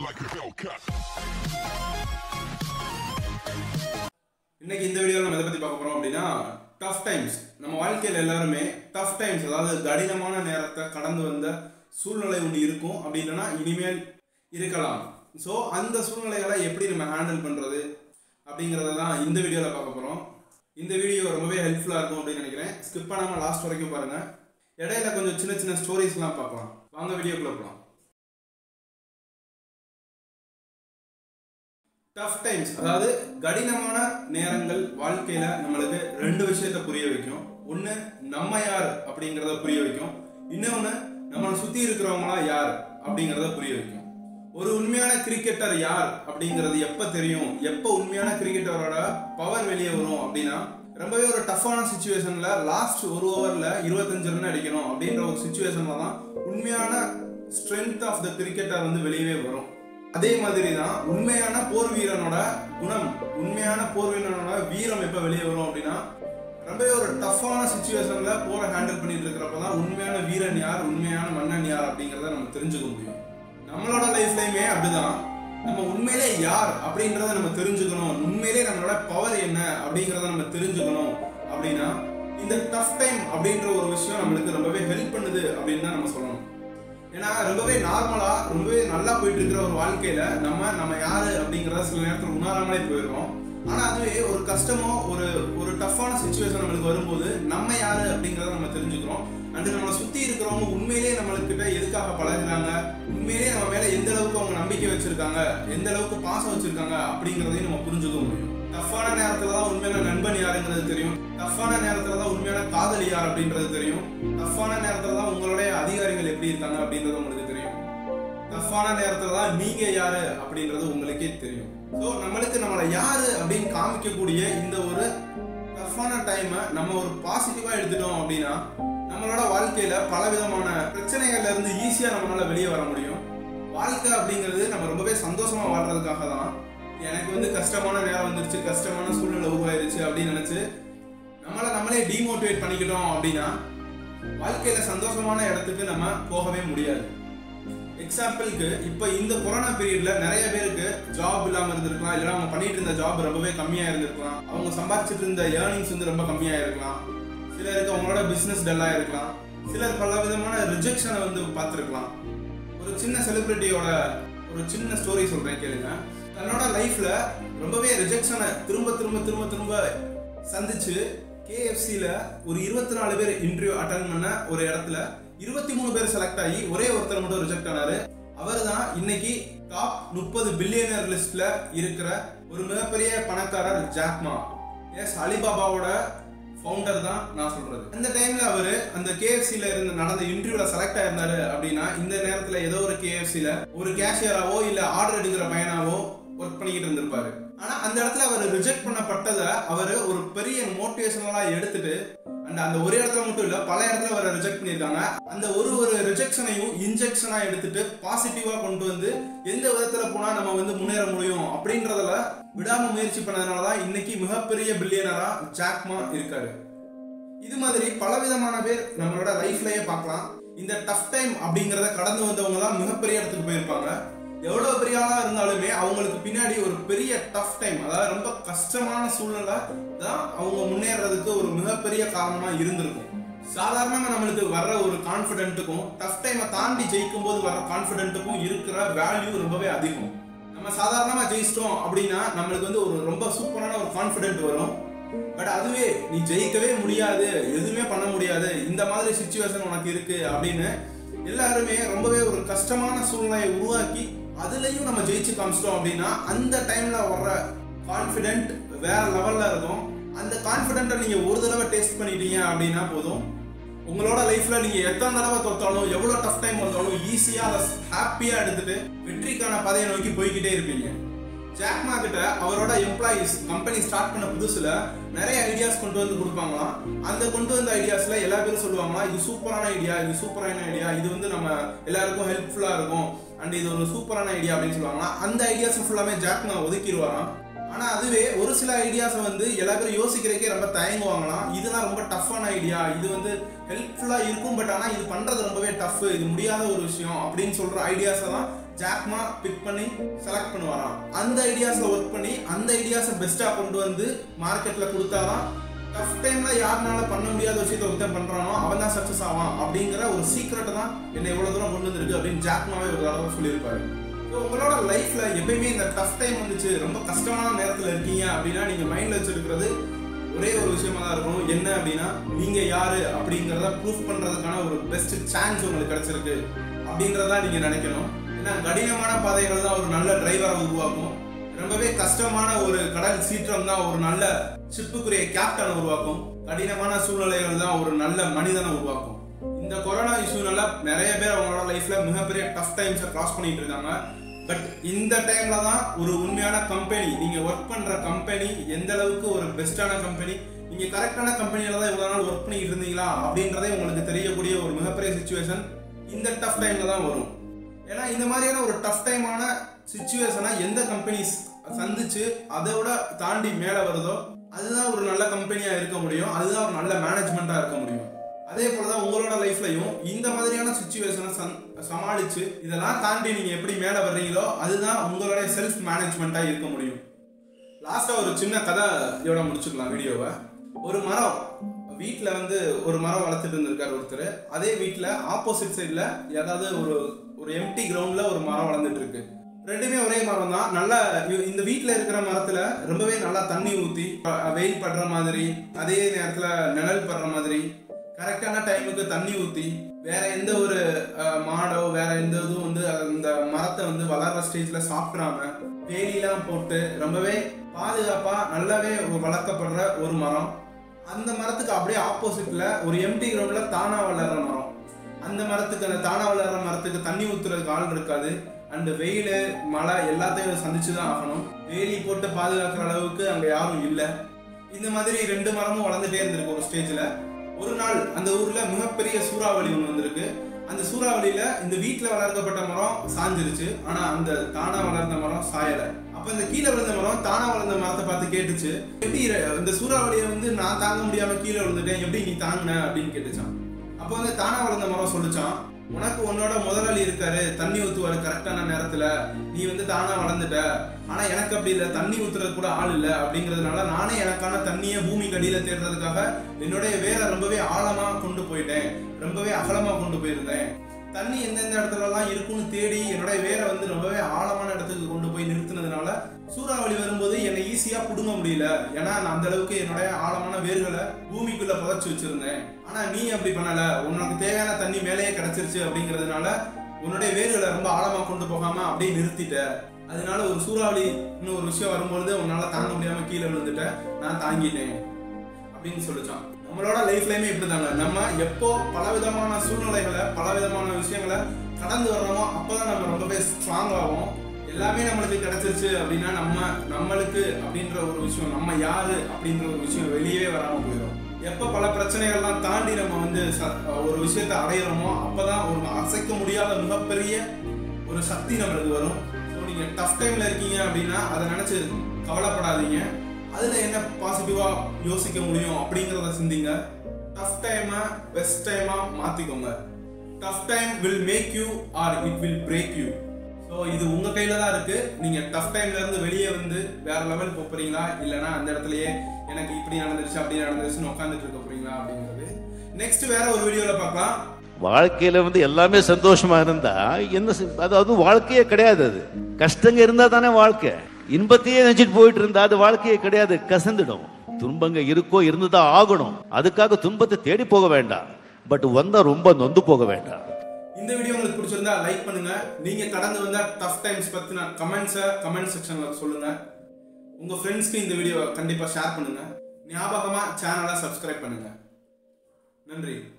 like a Hellcat. இன்னைக்கு இந்த வீடியோவில் நம்ம எதை பற்றி பார்க்க போகிறோம் அப்படின்னா டஃப் டைம்ஸ் நம்ம வாழ்க்கையில் எல்லாருமே டஃப் டைம்ஸ் அதாவது கடினமான நேரத்தை கடந்து வந்த சூழ்நிலை ஒன்று இருக்கும் அப்படி இல்லைன்னா இனிமேல் இருக்கலாம் ஸோ அந்த சூழ்நிலைகளை எப்படி நம்ம ஹேண்டில் பண்ணுறது அப்படிங்கிறத தான் இந்த வீடியோவில் பார்க்க போகிறோம் இந்த வீடியோ ரொம்பவே ஹெல்ப்ஃபுல்லாக இருக்கும் அப்படின்னு நினைக்கிறேன் ஸ்கிப் பண்ணாமல் லாஸ்ட் வரைக்கும் பாருங்கள் இடையில கொஞ்சம் சின்ன சின்ன ஸ்டோரிஸ்லாம் பார்க்கலாம் வாங்க வீடியோக்குள்ளே போகலாம் டஃப் டைம்ஸ் அதாவது கடினமான நேரங்கள் வாழ்க்கையில நம்மளுக்கு ரெண்டு விஷயத்த புரிய வைக்கும் ஒன்று நம்ம யார் அப்படிங்கிறத புரிய வைக்கும் இன்னொன்று நம்மளை சுற்றி இருக்கிறவங்களா யார் அப்படிங்கிறத புரிய வைக்கும் ஒரு உண்மையான கிரிக்கெட்டர் யார் அப்படிங்கிறது எப்போ தெரியும் எப்போ உண்மையான கிரிக்கெட்டரோட பவர் வெளியே வரும் அப்படின்னா ரொம்பவே ஒரு டஃப்பான சுச்சுவேஷன்ல லாஸ்ட் ஒரு ஓவர்ல இருபத்தஞ்சு ரன் அடிக்கணும் அப்படின்ற ஒரு சுச்சுவேஷன்ல தான் உண்மையான ஸ்ட்ரென்த் ஆஃப் த கிரிக்கெட்டர் வந்து வெளியவே வரும் அதே மாதிரி தான் உண்மையான போர் வீரனோட குணம் உண்மையான போர் வீரனோட வீரம் எப்போ வெளியே வரும் அப்படின்னா ரொம்பவே ஒரு டஃப்பான சுச்சுவேஷன்ல போரை ஹேண்டில் பண்ணிட்டு இருக்கிறப்ப தான் உண்மையான வீரன் யார் உண்மையான மன்னன் யார் அப்படிங்கிறத நம்ம தெரிஞ்சுக்க முடியும் நம்மளோட லைஃப்லயுமே அப்படிதான் நம்ம உண்மையிலே யார் அப்படின்றத நம்ம தெரிஞ்சுக்கணும் உண்மையிலே நம்மளோட பவர் என்ன அப்படிங்கிறத நம்ம தெரிஞ்சுக்கணும் அப்படின்னா இந்த டஃப் டைம் அப்படின்ற ஒரு விஷயம் நம்மளுக்கு ரொம்பவே ஹெல்ப் பண்ணுது அப்படின்னு தான் நம்ம சொல்லணும் ஏன்னா ரொம்பவே நார்மலா ரொம்பவே நல்லா போயிட்டு இருக்கிற ஒரு வாழ்க்கையில நம்ம நம்ம யாரு அப்படிங்கறத சில நேரத்தில் உணராமலே போயிடுறோம் ஆனா அதுவே ஒரு கஷ்டமோ ஒரு ஒரு டஃப்பான சுச்சுவேஷன் நம்மளுக்கு வரும்போது நம்ம யாரு அப்படிங்கறத நம்ம தெரிஞ்சுக்கிறோம் அண்ட் நம்மளை சுத்தி இருக்கிறவங்க உண்மையிலேயே நம்மளுக்கிட்ட எதுக்காக பழகுறாங்க உண்மையிலேயே நம்ம மேல எந்த அளவுக்கு அவங்க நம்பிக்கை வச்சிருக்காங்க எந்த அளவுக்கு பாசம் வச்சிருக்காங்க அப்படிங்கறதையும் நம்ம புரிஞ்சுக்க முடியும் டஃப்பான நேரத்துல தான் உண்மையான நண்பன் யாருங்கிறது தெரியும் டஃப்பான நேரத்துல தான் உண்மையான காதலி யார் அப்படின்றது தெரியும் டஃப்பான நேரத்துல தான் உங்களுடைய அதிகாரிகள் எப்படி இருக்காங்க அப்படின்றது உங்களுக்கு தெரியும் டஃப்பான நேரத்துல தான் நீங்க யாரு அப்படின்றது உங்களுக்கே தெரியும் ஸோ நம்மளுக்கு நம்மளை யாரு அப்படின்னு காமிக்கக்கூடிய இந்த ஒரு டஃப்பான டைமை நம்ம ஒரு பாசிட்டிவா எடுத்துட்டோம் அப்படின்னா நம்மளோட வாழ்க்கையில பல விதமான பிரச்சனைகள்ல இருந்து ஈஸியா நம்மளால வெளியே வர முடியும் வாழ்க்கை அப்படிங்கிறது நம்ம ரொம்பவே சந்தோஷமா வாழ்றதுக்காக தான் எனக்கு வந்து கஷ்டமான நேரம் வந்துருச்சு கஷ்டமான சூழ்நிலை உருவாயிருச்சு அப்படின்னு நினைச்சு நம்மளை நம்மளே டிமோட்டிவேட் பண்ணிக்கிட்டோம் அப்படின்னா வாழ்க்கையில சந்தோஷமான இடத்துக்கு நம்ம போகவே முடியாது எக்ஸாம்பிளுக்கு இப்போ இந்த கொரோனா பீரியட்ல நிறைய பேருக்கு ஜாப் இல்லாம இருந்திருக்கலாம் இல்லைன்னா அவங்க பண்ணிட்டு இருந்த ஜாப் ரொம்பவே கம்மியா இருந்திருக்கலாம் அவங்க சம்பாதிச்சிட்டு இருந்த ஏர்னிங்ஸ் வந்து ரொம்ப கம்மியா இருக்கலாம் சிலருக்கு அவங்களோட பிசினஸ் டல்லா இருக்கலாம் சிலர் பல விதமான ரிஜெக்ஷனை வந்து பார்த்துருக்கலாம் ஒரு சின்ன செலிபிரிட்டியோட ஒரு சின்ன ஸ்டோரி சொல்றேன் கேளுங்க தன்னோட லைஃப்ல ரொம்பவே ரிஜெக்ஷனை திரும்ப திரும்ப திரும்ப திரும்ப சந்திச்சு கேஎஃப்சியில் ஒரு இருபத்தி நாலு பேர் இன்டர்வியூ அட்டன் பண்ண ஒரு இடத்துல இருபத்தி மூணு பேர் செலக்ட் ஆகி ஒரே ஒருத்தர் மட்டும் ரிஜெக்ட் ஆனாரு அவர் தான் இன்னைக்கு டாப் முப்பது பில்லியனர் லிஸ்ட்ல இருக்கிற ஒரு மிகப்பெரிய பணக்காரர் ஜாக்மா எஸ் அலிபாபாவோட ஃபவுண்டர் தான் நான் சொல்றது அந்த டைம்ல அவரு அந்த கேஎஃப்சில இருந்து நடந்த இன்டர்வியூல செலக்ட் ஆயிருந்தாரு அப்படின்னா இந்த நேரத்துல ஏதோ ஒரு கேஎஃப்சில ஒரு கேஷியராவோ இல்ல ஆர்டர் எடுக்கிற பையனாவோ ஒர்க் பண்ணிக்கிட்டு இருந்திருப்பாரு ஆனா அந்த இடத்துல அவர் ரிஜெக்ட் பண்ணப்பட்டதை அவர் ஒரு பெரிய மோட்டிவேஷனலா எடுத்துட்டு அண்ட் அந்த ஒரு இடத்துல மட்டும் இல்ல பல இடத்துல அவரை ரிஜெக்ட் பண்ணியிருக்காங்க அந்த ஒரு ஒரு ரிஜெக்ஷனையும் இன்ஜெக்ஷனா எடுத்துட்டு பாசிட்டிவா கொண்டு வந்து எந்த விதத்துல போனா நம்ம வந்து முன்னேற முடியும் அப்படின்றதுல விடாம முயற்சி பண்ணதுனால தான் இன்னைக்கு மிகப்பெரிய பில்லியனரா ஜாக்மா இருக்காரு இது மாதிரி பலவிதமான பேர் நம்மளோட லைஃப்லயே பார்க்கலாம் இந்த டஃப் டைம் அப்படிங்கிறத கடந்து வந்தவங்க தான் மிகப்பெரிய இடத்துக்கு போயிருப்பாங்க எவ்வளவு பெரிய ஆளா இருந்தாலுமே அவங்களுக்கு பின்னாடி ஒரு பெரிய டஃப் டைம் அதாவது ரொம்ப கஷ்டமான சூழ்நிலை தான் அவங்க முன்னேறதுக்கு ஒரு மிகப்பெரிய காரணமா இருந்திருக்கும் சாதாரணமா நம்மளுக்கு வர்ற ஒரு கான்ஃபிடென்ட்டுக்கும் டஃப் டைமை தாண்டி ஜெயிக்கும் போது வர கான்ஃபிடென்ட்டுக்கும் இருக்கிற வேல்யூ ரொம்பவே அதிகம் நம்ம சாதாரணமா ஜெயிச்சிட்டோம் அப்படின்னா நம்மளுக்கு வந்து ஒரு ரொம்ப சூப்பரான ஒரு கான்ஃபிடென்ட் வரும் பட் அதுவே நீ ஜெயிக்கவே முடியாது எதுவுமே பண்ண முடியாது இந்த மாதிரி சுச்சுவேஷன் உனக்கு இருக்கு அப்படின்னு எல்லாருமே ரொம்பவே ஒரு கஷ்டமான சூழ்நிலையை உருவாக்கி அதுலயும் நம்ம ஜெயிச்சு காமிச்சிட்டோம் அப்படின்னா அந்த டைம்ல வர்ற கான்ஃபிடென்ட் வேற லெவல்ல இருக்கும் அந்த கான்ஃபிடென்ட்டை நீங்க ஒரு தடவை டேஸ்ட் பண்ணிட்டீங்க அப்படின்னா போதும் உங்களோட லைஃப்ல நீங்க எத்தனை தடவை தோத்தாலும் எவ்வளவு டஃப் டைம் வந்தாலும் ஈஸியா அதை ஹாப்பியா எடுத்துட்டு வெற்றிக்கான பாதையை நோக்கி போய்கிட்டே இருப்பீங்க ஜாக்மா கிட்ட அவரோட எம்ப்ளாயிஸ் கம்பெனி ஸ்டார்ட் பண்ண புதுசுல நிறைய ஐடியாஸ் கொண்டு வந்து கொடுப்பாங்களாம் அந்த கொண்டு வந்த ஐடியாஸ்ல எல்லா பேரும் சொல்லுவாங்களா இது சூப்பரான ஐடியா இது சூப்பரான ஐடியா இது வந்து நம்ம எல்லாருக்கும் ஹெல்ப்ஃபுல்லா இருக்கும் அண்ட் இது ஒரு சூப்பரான ஐடியா அப்படின்னு சொல்லுவாங்களா அந்த ஐடியாஸ் ஃபுல்லாமே ஜாக்மா ஒதுக்கிடுவாராம் ஆனா அதுவே ஒரு சில ஐடியாஸை வந்து எல்லா பேரும் யோசிக்கிறதுக்கே ரொம்ப தயங்குவாங்களாம் இதெல்லாம் ரொம்ப டஃப்பான ஐடியா இது வந்து ஹெல்ப்ஃபுல்லா இருக்கும் பட் ஆனா இது பண்றது ரொம்பவே டஃப் இது முடியாத ஒரு விஷயம் அப்படின்னு சொல்ற ஐடியாஸை தான் ஜாக்மா பிக் பண்ணி செலக்ட் பண்ணுவாராம் அந்த ஐடியாஸை ஒர்க் பண்ணி அந்த ஐடியாஸை பெஸ்ட்டாக கொண்டு வந்து மார்க்கெட்டில் கொடுத்தாதான் டஃப் டைம்ல யாருனால பண்ண முடியாத விஷயத்த ஒருத்தன் பண்றானோ அவன் தான் சக்சஸ் ஆவான் அப்படிங்கிற ஒரு சீக்ரெட்டை தான் என்னை எவ்வளவு தூரம் கொண்டு வந்திருக்கு அப்படின்னு ஜாக்மாவே ஒரு தடவை சொல்லியிருப்பாரு ஸோ உங்களோட லைஃப்ல எப்பயுமே இந்த டஃப் டைம் வந்துச்சு ரொம்ப கஷ்டமான நேரத்தில் இருக்கீங்க அப்படின்னா நீங்க மைண்ட்ல வச்சிருக்கிறது ஒரே ஒரு விஷயமா தான் இருக்கணும் என்ன அப்படின்னா நீங்க யாரு அப்படிங்கிறத ப்ரூஃப் பண்றதுக்கான ஒரு பெஸ்ட் சான்ஸ் உங்களுக்கு கிடைச்சிருக்கு அப்படின்றத நீங்க நினைக்கணும் ஏன்னா கடினமான பாதைகள் தான் ஒரு நல்ல டிரைவரை உருவாக்கும் ரொம்பவே கஷ்டமான ஒரு கடல் சீற்றம் தான் ஒரு நல்ல ஷிப்புக்குரிய கேப்டனை உருவாக்கும் கடினமான சூழ்நிலைகள் தான் ஒரு நல்ல மனிதனை உருவாக்கும் இந்த கொரோனா இஷ்யூனால நிறைய பேர் அவங்களோட லைஃப்ல மிகப்பெரிய டஃப் டைம்ஸை கிராஸ் பண்ணிட்டு இருக்காங்க பட் இந்த டைம்ல தான் ஒரு உண்மையான கம்பெனி நீங்க ஒர்க் பண்ற கம்பெனி எந்த அளவுக்கு ஒரு பெஸ்டான கம்பெனி நீங்க கரெக்டான கம்பெனியில தான் இவ்வளவு நாள் ஒர்க் பண்ணிட்டு இருந்தீங்களா அப்படின்றதே உங்களுக்கு தெரியக்கூடிய ஒரு மிகப்பெரிய சுச்சுவேஷன் இந்த டஃப் டைம்ல தான் வரும் ஏன்னா இந்த மாதிரியான ஒரு டஃப் டைமான சுச்சுவேஷனை எந்த கம்பெனிஸ் சந்திச்சு அதோட தாண்டி மேலே வருதோ அதுதான் ஒரு நல்ல கம்பெனியா இருக்க முடியும் அதுதான் ஒரு நல்ல மேனேஜ்மெண்ட்டா இருக்க முடியும் அதே போலதான் உங்களோட லைஃப்லயும் இந்த மாதிரியான சுச்சுவேஷனை சமாளிச்சு இதெல்லாம் தாண்டி நீங்க எப்படி மேலே வர்றீங்களோ அதுதான் உங்களுடைய செல்ஃப் மேனேஜ்மெண்ட்டா இருக்க முடியும் லாஸ்டா ஒரு சின்ன கதை இதோட முடிச்சுக்கலாம் வீடியோவை ஒரு மரம் வீட்டில் வந்து ஒரு மரம் வளர்த்துட்டு இருந்திருக்காரு ஒருத்தர் அதே வீட்டில் ஆப்போசிட் சைடில் ஏதாவது ஒரு ஒரு எம்டி கிரவுண்டில் ஒரு மரம் வளர்ந்துட்டு இருக்கு ரெண்டுமே ஒரே மரம் தான் நல்லா இ- இந்த வீட்டில் இருக்கிற மரத்தில் ரொம்பவே நல்லா தண்ணி ஊற்றி வெயில் படுற மாதிரி அதே நேரத்தில் நிழல் படுற மாதிரி கரெக்டான டைமுக்கு தண்ணி ஊற்றி வேற எந்த ஒரு அஹ், மாடோ வேற எந்த இதுவும் வந்து அந்த மரத்தை வந்து வளர்ற ஸ்டேஜில் சாப்பிட்றாம வேலிலாம் போட்டு ரொம்பவே பாதுகாப்பாக நல்லாவே வளர்க்கப்படுற ஒரு மரம் அந்த மரத்துக்கு அப்படியே ஆப்போசிட்ல ஒரு எம்டி கிரவுண்ட்ல தானா வளர்ற மரம் அந்த மரத்துக்கு அந்த தானா வளர்ற மரத்துக்கு தண்ணி ஊத்துறதுக்கு ஆள் இருக்காது அண்ட் வெயில் மழை எல்லாத்தையும் சந்திச்சு தான் ஆகணும் வேலி போட்டு பாதுகாக்கிற அளவுக்கு அங்க யாரும் இல்லை இந்த மாதிரி ரெண்டு மரமும் வளர்ந்துட்டே இருந்திருக்கு ஒரு ஸ்டேஜ்ல ஒரு நாள் அந்த ஊர்ல மிகப்பெரிய சூறாவளி ஒன்று வந்திருக்கு அந்த சூறாவளியில இந்த வீட்டில் வளர்க்கப்பட்ட மரம் சாஞ்சிருச்சு ஆனா அந்த தானா வளர்ந்த மரம் சாயல அப்ப இந்த கீழே விழுந்த மரம் தானா வளர்ந்த மரத்தை பார்த்து கேட்டுச்சு எப்படி இர- இந்த சூறாவளியை வந்து நான் தாங்க முடியாம கீழே விழுந்துட்டேன் எப்படி நீ தாங்கின அப்படின்னு கேட்டுச்சான் அப்போ வந்து தானா வளர்ந்த மரம் சொல்லுச்சான் உனக்கு உன்னோட முதலாளி இருக்காரு தண்ணி ஊத்துவாரு கரெக்டான நேரத்துல நீ வந்து தானா வளர்ந்துட்ட ஆனா எனக்கு அப்படி இல்லை தண்ணி ஊத்துறது கூட ஆள் இல்லை அப்படிங்கிறதுனால நானே எனக்கான தண்ணியை பூமி கடியில தேடுறதுக்காக என்னுடைய வேரை ரொம்பவே ஆழமா கொண்டு போயிட்டேன் ரொம்பவே அகலமா கொண்டு போயிருந்தேன் தண்ணி எந்தெந்த இடத்துலலாம் இருக்குன்னு தேடி என்னுடைய வேரை வந்து ரொம்பவே ஆழமான இடத்துக்கு கொண்டு போய் நிறுத்தினதுனால சூறாவளி வரும்போது என்னை ஈஸியா புடுங்க முடியல ஏன்னா நான் அந்த அளவுக்கு என்னுடைய ஆழமான வேர்களை பூமிக்குள்ள புதைச்சு வச்சிருந்தேன் ஆனா நீ அப்படி பண்ணல உனக்கு தேவையான தண்ணி மேலேயே கிடைச்சிருச்சு அப்படிங்கிறதுனால உன்னுடைய வேர்களை ரொம்ப ஆழமா கொண்டு போகாம அப்படியே நிறுத்திட்ட அதனால ஒரு சூறாவளி இன்னும் ஒரு விஷயம் வரும்பொழுது உன்னால தாங்க முடியாம கீழே விழுந்துட்ட நான் தாங்கிட்டேன் அப்படின்னு சொல்லிச்சான் நம்மளோட லைஃப்லயுமே இப்படிதாங்க நம்ம எப்போ பலவிதமான சூழ்நிலைகளை பலவிதமான விஷயங்களை கடந்து வர்றோமோ அப்பதான் நம்ம ரொம்பவே ஸ்ட்ராங் ஆகும் எல்லாமே நம்மளுக்கு கிடைச்சிருச்சு அப்படின்னா நம்ம நம்மளுக்கு அப்படின்ற ஒரு விஷயம் நம்ம யாரு அப்படின்ற ஒரு விஷயம் வெளியவே வராம போயிடும் எப்ப பல பிரச்சனைகள்லாம் தாண்டி நம்ம வந்து ச- ஒரு விஷயத்தை அடையிறோமோ அப்பதான் ஒரு அசைக்க முடியாத மிகப்பெரிய ஒரு சக்தி நம்மளுக்கு வரும் ஸோ நீங்க டஃப் டைம்ல இருக்கீங்க அப்படின்னா அதை நினைச்சு கவலைப்படாதீங்க அதுல என்ன பாசிட்டிவா யோசிக்க முடியும் அப்படிங்கறத சிந்திங்க டஃப் டைமை பெஸ்ட் டைமா மாத்திக்கோங்க tough time will make you or it will break you so இது உங்க கையில தான் இருக்கு நீங்க டஃப் டைம்ல இருந்து வெளியே வந்து வேற லெவல் போறீங்களா இல்லைன்னா அந்த இடத்துலயே எனக்கு இப்படி நடந்துருச்சு அப்படி நடந்துருச்சுன்னு உட்காந்துட்டு இருக்க போறீங்களா அப்படிங்கிறது நெக்ஸ்ட் வேற ஒரு வீடியோல பார்க்கலாம் வாழ்க்கையில வந்து எல்லாமே சந்தோஷமா இருந்தா என்ன செ- அதாவது வாழ்க்கையே கிடையாது அது கஷ்டங்க இருந்தா தானே வாழ்க்கை இன்பத்தையே நினைச்சிட்டு போயிட்டு இருந்தா அது வாழ்க்கையே கிடையாது கசந்துடும் துன்பங்க இருக்கோ இருந்துதான் ஆகணும் அதுக்காக துன்பத்தை தேடி போக வேண்டாம் பட் வந்தா ரொம்ப நொந்து போக வேண்டாம் இந்த வீடியோ உங்களுக்கு பிடிச்சிருந்தா லைக் பண்ணுங்க நீங்க கடந்து வந்த டஃப் டைம்ஸ் பத்தின கமெண்ட்ஸை கமெண்ட் செக்ஷன்ல சொல்லுங்க உங்க ஃப்ரெண்ட்ஸ்க்கு இந்த வீடியோ கண்டிப்பா ஷேர் பண்ணுங்க ஞாபகமா சேனலை சப்ஸ்கிரைப் பண்ணுங்க நன்றி